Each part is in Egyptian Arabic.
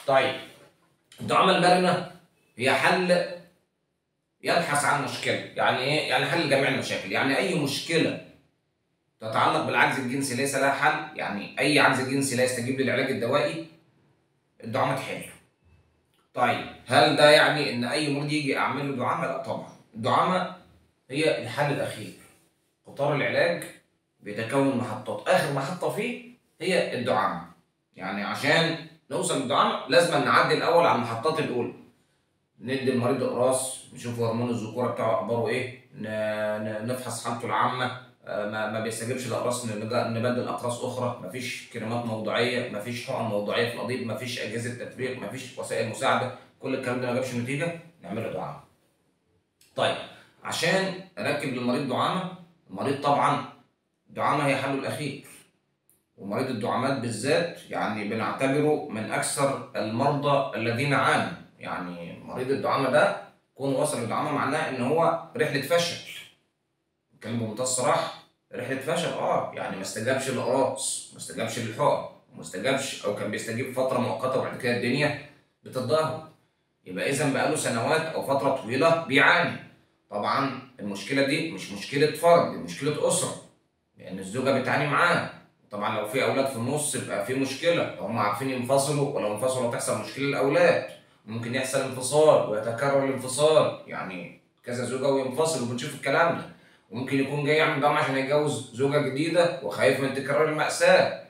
طيب الدعامه المرنه هي حل يبحث عن مشكله يعني ايه يعني حل جميع المشاكل يعني اي مشكله تتعلق بالعجز الجنسي ليس لها حل يعني اي عجز جنسي لا يستجيب للعلاج الدوائي الدعامه تحل طيب هل ده يعني ان اي مريض يجي اعمل له دعامه لا طبعا الدعامه هي الحل الاخير قطار العلاج بيتكون محطات اخر محطه فيه هي الدعامه يعني عشان نوصل للدعامه لازم نعدي الاول على المحطات الاولى ندي المريض اقراص نشوف هرمون الذكوره بتاعه اخباره ايه ن- ن- نفحص حالته العامه آه، ما ما بيستجيبش لاقراص نج- نبدل اقراص اخرى مفيش كريمات موضعيه مفيش حقن موضعيه في القضيب مفيش اجهزه تفريغ مفيش وسائل مساعده كل الكلام ده ما جابش نتيجه نعمل له دعامه طيب عشان اركب للمريض دعامه المريض طبعا الدعامه هي حله الاخير ومريض الدعامات بالذات يعني بنعتبره من اكثر المرضى الذين عانوا يعني مريض الدعامه ده كون وصل للدعامه معناه ان هو رحله فشل نتكلم بمنتهى الصراحه رحله فشل اه يعني ما استجابش للاقراص ما استجابش للحقن ما استجابش او كان بيستجيب فتره مؤقته وبعد كده الدنيا بتتدهور يبقى اذا بقاله سنوات او فتره طويله بيعاني طبعا المشكله دي مش مشكله فرد دي مشكله اسره لان الزوجه بتعاني معاه طبعا لو في اولاد في النص يبقى في مشكله لو هم عارفين ينفصلوا ولو انفصلوا هتحصل مشكله للاولاد ممكن يحصل انفصال ويتكرر الانفصال يعني كذا زوجه وينفصل وبنشوف الكلام ده وممكن يكون جاي يعمل دعم عشان يتجوز زوجه جديده وخايف من تكرار الماساه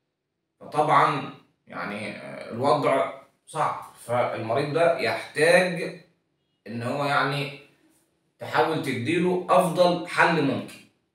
فطبعا يعني آه، الوضع صعب فالمريض ده يحتاج ان هو يعني تحاول تديله افضل حل ممكن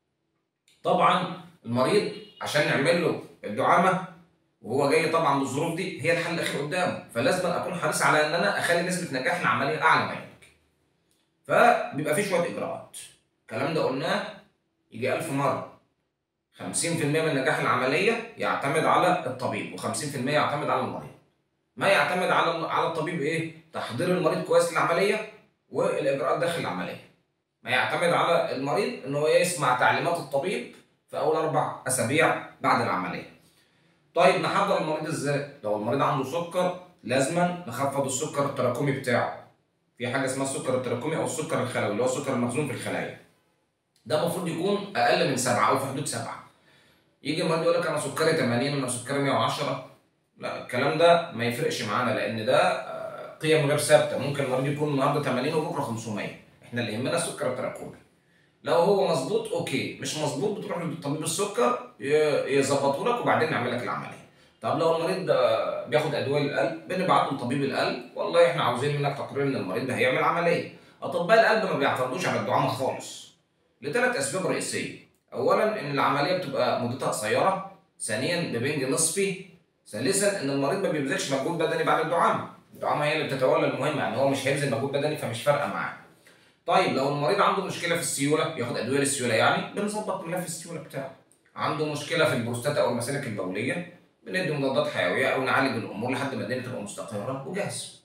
طبعا المريض عشان نعمل له الدعامه وهو جاي طبعا بالظروف دي هي الحل الاخير قدامه فلازم اكون حريص على ان انا اخلي نسبه نجاح العمليه اعلى ما يمكن فبيبقى في شويه اجراءات الكلام ده قلناه يجي ألف مره 50% من نجاح العمليه يعتمد على الطبيب و50% يعتمد على المريض ما يعتمد على على الطبيب ايه تحضير المريض كويس للعمليه والاجراءات داخل العمليه ما يعتمد على المريض ان هو يسمع تعليمات الطبيب في اول اربع اسابيع بعد العمليه طيب نحضر المريض ازاي لو المريض عنده سكر لازما نخفض السكر التراكمي بتاعه في حاجه اسمها السكر التراكمي او السكر الخلوي اللي هو السكر المخزون في الخلايا ده المفروض يكون اقل من سبعه او في حدود سبعه يجي المريض يقول لك انا سكري 80 انا سكري 110 لا الكلام ده ما يفرقش معانا لان ده آه، قيم غير ثابته ممكن المريض يكون النهارده 80 وبكره 500 احنا اللي يهمنا السكر التراكمي لو هو مظبوط اوكي مش مظبوط بتروح لطبيب السكر ي- يظبطه لك وبعدين نعمل لك العمليه طب لو المريض ده بياخد ادويه للقلب بنبعت له طبيب القلب والله احنا عاوزين منك تقرير ان المريض ده هيعمل عمليه اطباء القلب ما بيعترضوش على الدعامه خالص لثلاث اسباب رئيسيه اولا ان العمليه بتبقى مدتها قصيره ثانيا ببنج نصفي ثالثا ان المريض ما بيبذلش مجهود بدني بعد الدعامه الدعامه هي اللي بتتولى المهمه يعني هو مش هيبذل مجهود بدني فمش فارقه معاه طيب لو المريض عنده مشكله في السيوله ياخد ادويه للسيوله يعني بنظبط ملف السيوله بتاعه عنده مشكله في البروستاتا او المسالك البوليه بندي مضادات حيويه او نعالج الامور لحد ما الدنيا تبقى مستقره وجاهز